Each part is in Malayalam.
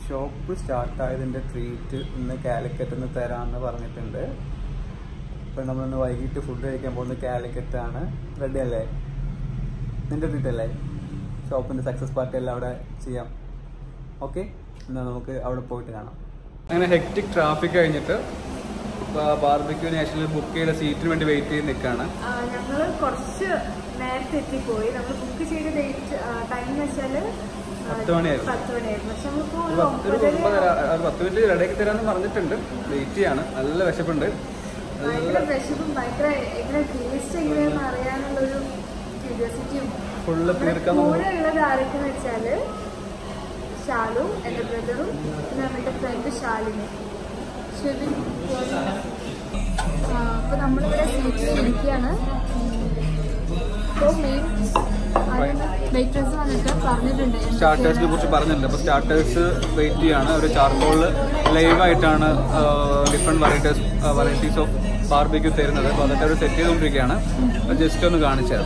ഷോപ്പ് സ്റ്റാർട്ട് ആയതിൻ്റെ ട്രീറ്റ് ഇന്ന് കാലിക്കറ്റ് നിന്ന് തരാമെന്ന് പറഞ്ഞിട്ടുണ്ട് ഇപ്പം നമ്മളിന്ന് വൈകിട്ട് ഫുഡ് കഴിക്കാൻ പോകുന്നത് കാലിക്കറ്റ് ആണ് റെഡി അല്ലേ നിന്റെ ട്രീറ്റ് അല്ലേ ഷോപ്പിൻ്റെ സക്സസ് പാർട്ടി എല്ലാം അവിടെ ചെയ്യാം ഓക്കെ എന്നാൽ നമുക്ക് അവിടെ പോയിട്ട് കാണാം അങ്ങനെ ഹെക്ടിക് ട്രാഫിക് കഴിഞ്ഞിട്ട് ബാർബിക്യൂ നാഷണൽ ബുക്ക് ചെയ്ത സീറ്റിന് വേണ്ടി വെയിറ്റ് ചെയ്ത് നിൽക്കുകയാണ് ഞങ്ങൾ കുറച്ച് നേരത്തെ എത്തിപ്പോയി നമ്മൾ ബുക്ക് ചെയ്ത ഡേറ്റ് ടൈം എന്ന് വെച്ചാല് ആ, പത്ത് മണിയായിരുന്നു. പത്ത് മണിയായിരുന്നു പക്ഷെ നമുക്കിപ്പോ ഒരു ഒരു പത്ത് ഒരു ഒമ്പതര ഒമ്പതര ഒരു പത്ത് മിനിറ്റ് ഇടയ്ക്ക് തരാമെന്ന് പറഞ്ഞിട്ടുണ്ട് വെയിറ്റ് ചെയ്യാണ് നല്ല വിശപ്പുണ്ട് ഭയങ്കര വിശപ്പും ഭയങ്കര എങ്ങനെ ടേസ്റ്റ് എങ്ങനെയാണെന്ന് അറിയാനുള്ള ഒരു ക്യൂരിയോസിറ്റിയും ഫുള്ള് തീർക്കാൻ നമ്മൾ കൂടെ ഉള്ളത് ആരൊക്കെന്ന് വെച്ചാല് ഷാലു എന്റെ ബ്രദറും പിന്നെ അവരുടെ ഫ്രണ്ട് ശാലിനി ഷെബിൻ അപ്പൊ നമ്മളിവിടെ സീറ്റിൽ ഇരിക്കുകയാണ് ഇപ്പോൾ മെയിൻ വെയിറ്റേഴ്സ് വന്നിട്ട് പറഞ്ഞിട്ടുണ്ട് സ്റ്റാർട്ടേഴ്സിനെ കുറിച്ച് പറഞ്ഞിട്ടുണ്ട് അപ്പോൾ സ്റ്റാർട്ടേഴ്സ് വെയിറ്റ് ചെയ്യാണ് ഒരു ചാർക്കോളിൽ ലൈവായിട്ടാണ് different varieties varieties of barbeque തരുന്നത് അപ്പോൾ അതൊക്കെ അവർ സെറ്റ് ചെയ്തുകൊണ്ടിരിക്കുകയാണ് ജസ്റ്റ് ഒന്ന് കാണിച്ചത്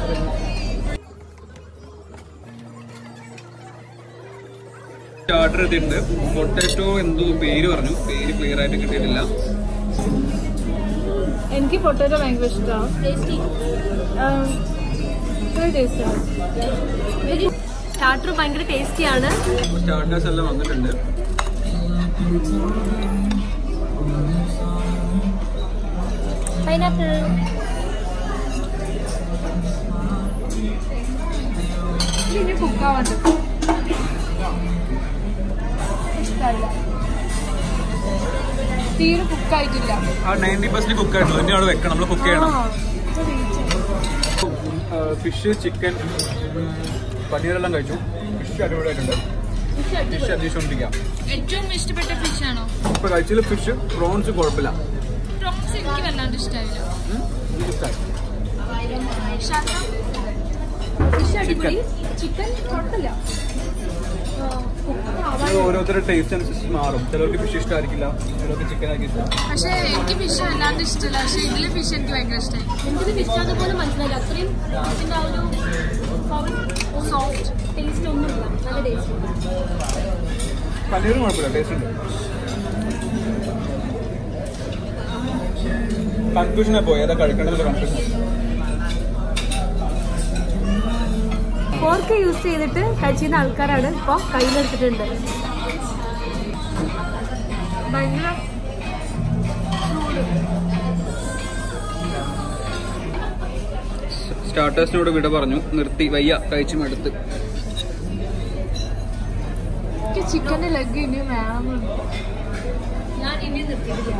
സ്റ്റാർട്ടർ എത്തിയിട്ടുണ്ട് പൊട്ടാറ്റോ എന്തോ പേര് പറഞ്ഞു പേര് ക്ലിയർ ആയിട്ട് കിട്ടിയിട്ടില്ല എനിക്ക് പൊട്ടേറ്റോ ഭയങ്കര ഇഷ്ടമാണ് ടേസ്റ്റി ടേസ്റ്റാണ് സ്റ്റാർട്ടർ ഭയങ്കര ടേസ്റ്റിയാണ് സ്റ്റാർട്ടേഴ്സ് എല്ലാം വന്നിട്ടുണ്ട് പൈനാപ്പിൾ ഇനി കുക്കാവാണ്ട് ഇഷ്ടമല്ല തീരെ കുക്കായിട്ടില്ല ആ നയൻറ്റി പെർസെന്റ് കുക്ക് ആയിട്ടുള്ളൂ ഇനി അവിടെ വെക്കണം നമ്മൾ കുക്ക് ചെയ്യണം ഫിഷ് ചിക്കൻ പനീറെല്ലാം കഴിച്ചു ഫിഷ് അടിപൊളിയായിട്ടുണ്ട് ഫിഷ് അന്വേഷിച്ചോണ്ടിരിക്കാം ഏറ്റവും ഇഷ്ടപ്പെട്ട ഫിഷ് ആണോ ഇപ്പൊ കഴിച്ചതിൽ ഫിഷ് പ്രോൺസ് കുഴപ്പമില്ല പ്രോൺസ് എനിക്ക് വല്ലാണ്ട് ഇഷ്ടമായില്ല ഉം, എനിക്കിഷ്ടായി. ഫിഷ് അടിപൊളി ചിക്കൻ കുഴപ്പമില്ല ഇത് ഓരോരുത്തരുടെ ടേസ്റ്റ് അനുസരിച്ച് മാറും ചിലർക്ക് ഫിഷ് ഇഷ്ടമായിരിക്കില്ല ചിലർക്ക് ചിക്കൻ ആയിരിക്കും ഇഷ്ടം പക്ഷേ എനിക്ക് ഫിഷ് വല്ലാണ്ട് ഇഷ്ടമല്ല പക്ഷേ ഇതിലെ ഫിഷ് എനിക്ക് ഭയങ്കര ഇഷ്ടമായി എനിക്കിത് ഫിഷ് പോലെ മനസ്സിലായില്ല അത്രയും ഇതിന്റെ ആ ഒരു സോഫ്റ്റ് ടേസ്റ്റ് ഒന്നുമില്ല നല്ല ടേസ്റ്റ് പനീറും കുഴപ്പമില്ല ടേസ്റ്റ് ഉണ്ട് കൺഫ്യൂഷനെ പോയി ഏതാ കഴിക്കേണ്ടത് കൺഫ്യൂഷൻ ഫോർക്ക് യൂസ് ചെയ്തിട്ട് കഴിച്ചിരുന്ന ആൾക്കാരാണ് ഇപ്പോൾ കയ്യിലെടുത്തിട്ടുണ്ട് ഭയങ്കര സ്റ്റാർട്ടേഴ്സിനോട് വിട പറഞ്ഞു നിർത്തി വയ്യ കഴിച്ചു മടുത്ത് എനിക്ക് ചിക്കൻ്റെ ലെഗ് ഇനി വേണമെന്നുണ്ട് ഞാൻ ഇനി നിർത്തിയിട്ടില്ല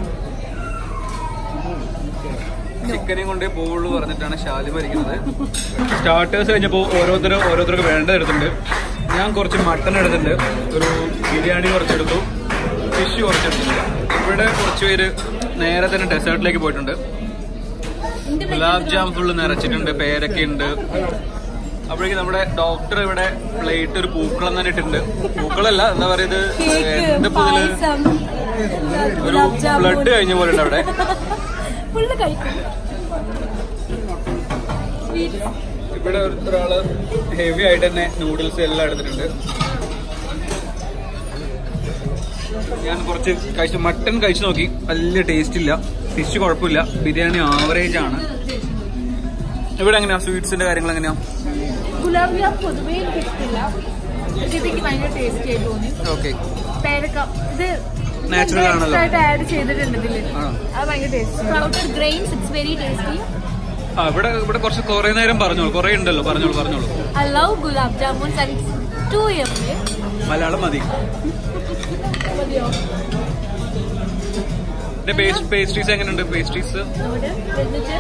ചിക്കനെയും കൊണ്ടേ പോവുള്ളൂ പറഞ്ഞിട്ടാണ് ഷാലിമ ഇരിക്കുന്നത് സ്റ്റാർട്ടേഴ്സ് കഴിഞ്ഞപ്പോൾ ഓരോരുത്തർ ഓരോരുത്തർക്ക് വേണ്ടത് എടുത്തിട്ടുണ്ട് ഞാൻ കുറച്ച് മട്ടൺ എടുത്തിട്ടുണ്ട് ഒരു ബിരിയാണി കുറച്ചെടുത്തു ഫിഷ് കുറച്ചെടുത്തിട്ടുണ്ട് ഇവിടെ കുറച്ച് പേര് നേരെ തന്നെ ഡെസേർട്ടിലേക്ക് പോയിട്ടുണ്ട് ഗുലാബ് ജാം ഫുള്ള് നിറച്ചിട്ടുണ്ട് പേരൊക്കെ ഉണ്ട് അപ്പോഴേക്കും നമ്മുടെ ഡോക്ടർ ഇവിടെ പ്ലേറ്റ് ഒരു പൂക്കളം തന്നെ ഇട്ടിട്ടുണ്ട് പൂക്കളല്ല എന്താ പറയുന്നത് എന്ത് പുതില് ഒരു ബ്ലഡ് കഴിഞ്ഞ പോലെ ഉണ്ട് അവിടെ ഫുള്ള് കഴിക്കും ഇവിടെ ഒരാള് ഹെവി ആയിട്ട് തന്നെ നൂഡിൽസ് എല്ലാം എടുത്തിട്ടുണ്ട് ഞാൻ കുറച്ച് കഴിച്ചു മട്ടൺ കഴിച്ചു നോക്കി വലിയ ടേസ്റ്റ് ഇല്ല ഫിഷ് കുഴപ്പമില്ല ബിരിയാണി ആവറേജ് ആണ് ഇവിടെ എങ്ങനെയാ സ്വീറ്റ്സിന്റെ കാര്യങ്ങൾ എങ്ങനെയാ ഗുലാബ് ജാം പൊതുവേ എനിക്ക് ഇഷ്ടമില്ല പക്ഷെ ഇതെനിക്ക് ഭയങ്കര ടേസ്റ്റി ആയി തോന്നി ഓക്കെ പേരക്ക ഇത് Natural ആണല്ലോ. ആഡ് ചെയ്തിട്ടുണ്ട് ഇതില് ആ. അത് ഭയങ്കര taste sprouted grains it's very tasty ആ ഇവിടെ ഇവിടെ കുറച്ച് കുറെ നേരം പറഞ്ഞോളൂ കുറെ ഉണ്ടല്ലോ പറഞ്ഞോളൂ പറഞ്ഞോളൂ I love gulab jamuns and it's too yummy Malayalam മതി മതിയോ പിന്നെ പേസ്ട്രീസ് എങ്ങനെയുണ്ട് പേസ്ട്രീസ് അവിടെ എന്നിട്ട്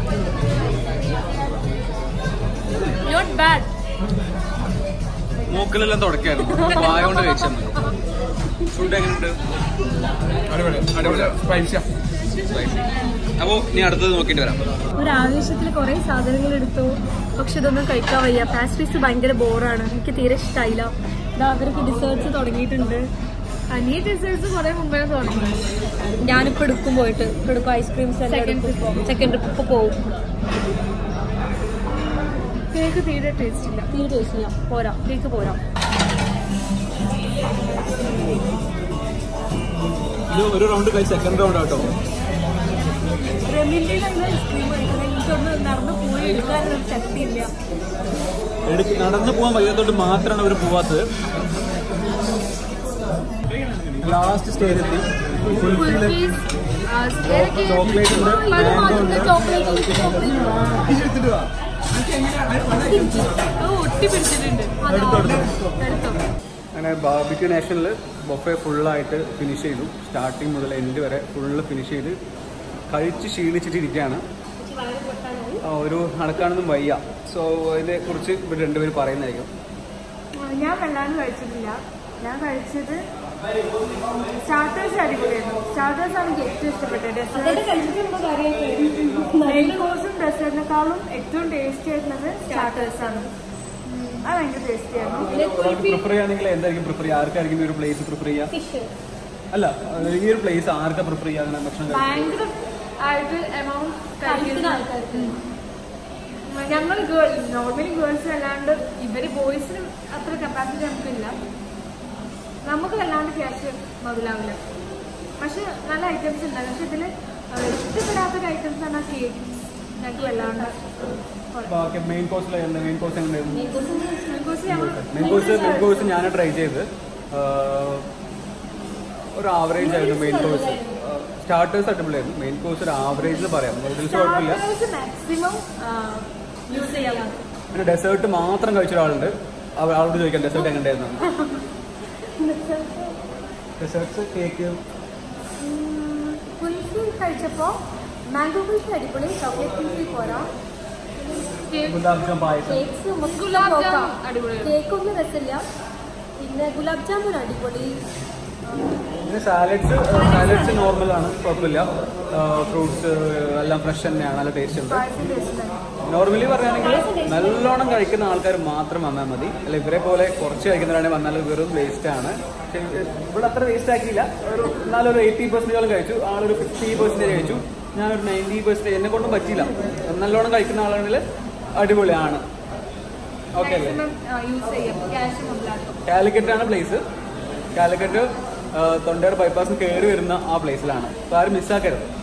നോട്ട് ബാഡ് മൂക്കിലെല്ലാം തുടക്കായിരുന്നു വായ കൊണ്ട് കഴിച്ചാൽ മതി ഫുഡ് എങ്ങനെയുണ്ട് അപ്പോ നീ അടുത്തത് നോക്കിയിട്ട് വരാം ഒരു ആവേശത്തിൽ കുറെ സാധനങ്ങൾ എടുത്തു പക്ഷെ ഇതൊന്നും കഴിക്കാൻ വയ്യ പാസ്ട്രീസ് ഭയങ്കര ബോറാണ് എനിക്ക് തീരെ ഇഷ്ടമായില്ല ഇതാ അവർക്ക് ഡിസേർട്സ് തുടങ്ങിയിട്ടുണ്ട് അനിയ ഡിസേർട്സ് കുറെ മുമ്പേ തുടങ്ങി ഞാനിപ്പോ എടുക്കും പോയിട്ട് ഇപ്പൊ എടുക്കും ഐസ്ക്രീംസ് സെക്കൻഡ് ട്രിപ്പ് ഇപ്പൊ പോവും കേക്ക് തീരെ ടേസ്റ്റ് ഇല്ല തീരെ ടേസ്റ്റ് ഇല്ല പോരാ കേക്ക് പോരാ ഇത് ഒരു റൗണ്ട് കഴിച്ച് സെക്കൻഡ് റൗണ്ട് ആട്ടോ റെമിന്റെ ഐസ്ക്രീം കഴിക്കുന്നത് എനിക്കൊന്ന് നടന്നു പോയി എടുക്കാനൊരു ശക്തിയില്ല എടുക്ക് നടന്നു പോകാൻ വയ്യാത്തോണ്ട് മാത്രമാണ് അവർ പോവാത്തത് ലാസ്റ്റ് സ്റ്റേജ് എത്തി കുൽഫിയില് ചോക്ലേറ്റ് ഉണ്ട് മാംഗോ ഉണ്ട് ഒട്ടി പിടിച്ചിട്ടുണ്ട് എടുത്തോ, എടുത്തോ. എടുത്തോ അങ്ങനെ ബാർബിക്യൂ നാഷനിൽ ബൊഫെ ഫുള്ളായിട്ട് ഫിനിഷ് ചെയ്തു സ്റ്റാർട്ടിങ് മുതൽ എൻഡ് വരെ ഫുള്ള് ഫിനിഷ് ചെയ്ത് കഴിച്ച് ക്ഷീണിച്ചിട്ടിരിക്കുകയാണ് ആ, ഒരു നടക്കാനൊന്നും വയ്യ സോ അതിനെ കുറിച്ച് ഇവർ രണ്ടുപേരും പറയുന്നതായിരിക്കും ഞാൻ വല്ലാണ്ട് കഴിച്ചിട്ടില്ല ഞാൻ കഴിച്ചത് സ്റ്റാർട്ടേഴ്സ് അടിപൊളിയായിരുന്നു സ്റ്റാർട്ടേഴ്സ് ആണ് എനിക്ക് ഏറ്റവും ഇഷ്ടപ്പെട്ടത് മെയിൻ കോഴ്സും ഡെസേർട്ടിനെക്കാളും ഏറ്റവും ടേസ്റ്റി ആയിരുന്നത് സ്റ്റാർട്ടേഴ്സ് ആണ് അത് ഭയങ്കര ടേസ്റ്റി ആയിരുന്നു ഒരാൾക്ക് പ്രിഫർ ചെയ്യുകയാണെങ്കിൽ എന്തായിരിക്കും പ്രിഫർ ചെയ്യുക ആർക്കായിരിക്കും ഈ ഒരു പ്ലേസ് പ്രിഫർ ചെയ്യുക അല്ല ഈ ഒരു പ്ലേസ് ആർക്കാ പ്രിഫർ ചെയ്യുക അങ്ങനെ ഭക്ഷണം കഴിക്കാൻ? ഭയങ്കര ആയിട്ട് എമൗണ്ട് കഴിക്കുന്ന ആൾക്കാർക്ക് ഞങ്ങൾ ഗേൾ നോർമലി ഗേൾസ് അല്ലാണ്ട് ഇവര് ബോയ്സിന് അത്ര കപ്പാസിറ്റി നമുക്കില്ല നമുക്ക് വല്ലാണ്ട് ക്യാഷ് മുതലാവില്ല പക്ഷെ നല്ല ഐറ്റംസ് ഉണ്ട് പക്ഷെ ഇതിൽ ഇഷ്ടപ്പെടാത്തൊരു ഐറ്റംസ് ആണ് കേക്ക് ഞങ്ങൾക്ക് വല്ലാണ്ട് ബാക്കി മെയിൻ കോഴ്സിൽ മെയിൻ കോഴ്സ് എങ്ങനെയായിരുന്നു Mangoes ഞങ്ങൾ മെയിൻ കോഴ്സ് മെയിൻ കോഴ്സ് ഞാൻ ട്രൈ ചെയ്ത് ആ, ഒരു ആവറേജ് ആയിരുന്നു മെയിൻ കോഴ്സ് സ്റ്റാർട്ടേഴ്സ് അടിപൊളിയായിരുന്നു മെയിൻ കോഴ്സ് ഒരു ആവറേജിൽ പറയാം നൂഡിൽസ് കുഴപ്പമില്ല മാക്സിമം യൂസ് ചെയ്യാം പിന്നെ ഡെസേർട്ട് മാത്രം കഴിച്ച ഒരാളുണ്ട് അവ- ആളോട് ചോദിക്കാം ഡെസേർട്ട് എങ്ങനെയായിരുന്നു ഡെസേർട്ട്സ് കേക്ക് കുൽഫി കഴിച്ചപ്പോ മാംഗോ കുൽഫി അടിപൊളി ചോക്ലേറ്റ് കുൽഫി പോരാ ഗുലാബ് ജാം പായസം കേക്ക്സ് ഗുലാബ് ജാം അടിപൊളിയാണ്. കേക്കൊന്നും രസമില്ല പിന്നെ ഗുലാബ് ജാമുൻ അടിപൊളി പിന്നെ സാലഡ്സ് സാലഡ്സ് നോർമലാണ് കുഴപ്പമില്ല ഫ്രൂട്ട്സ് എല്ലാം ഫ്രഷ് തന്നെയാണ് നല്ല ടേസ്റ്റ് ഉണ്ട് പായസം ടേസ്റ്റ് നോർമലി പറയുകയാണെങ്കിൽ നല്ലോണം കഴിക്കുന്ന ആൾക്കാർ മാത്രം വന്നാൽ മതി അല്ല ഇവരെ പോലെ കുറച്ച് കഴിക്കുന്നവരാണെങ്കിൽ വന്നാൽ വെറും വേസ്റ്റ് ആണ് പക്ഷേ ഇവിടെ അത്ര വേസ്റ്റ് ആക്കിയില്ല ഒരു എന്നാലും ഒരു എയ്റ്റി പെർസെൻറ്റേജോളം കഴിച്ചു ആളൊരു ഫിഫ്റ്റി പെർസെൻറ്റേജ് കഴിച്ചു ഞാനൊരു നയൻറ്റി പെർസെൻറ്റേജ് എന്നെ കൊണ്ടും പറ്റിയില്ല നല്ലോണം കഴിക്കുന്ന ആളാണെങ്കിൽ അടിപൊളിയാണ് ഓക്കെ അല്ലേ മാക്സിമം യൂസ് ചെയ്യാം ക്യാഷ് മുതലാക്കും കാലിക്കറ്റ് ആണ് പ്ലേസ് കാലിക്കറ്റ് തൊണ്ടയുടെ ബൈപ്പാസിൽ കയറി വരുന്ന ആ പ്ലേസിലാണ് അപ്പോൾ ആരും മിസ്സാക്കരുത്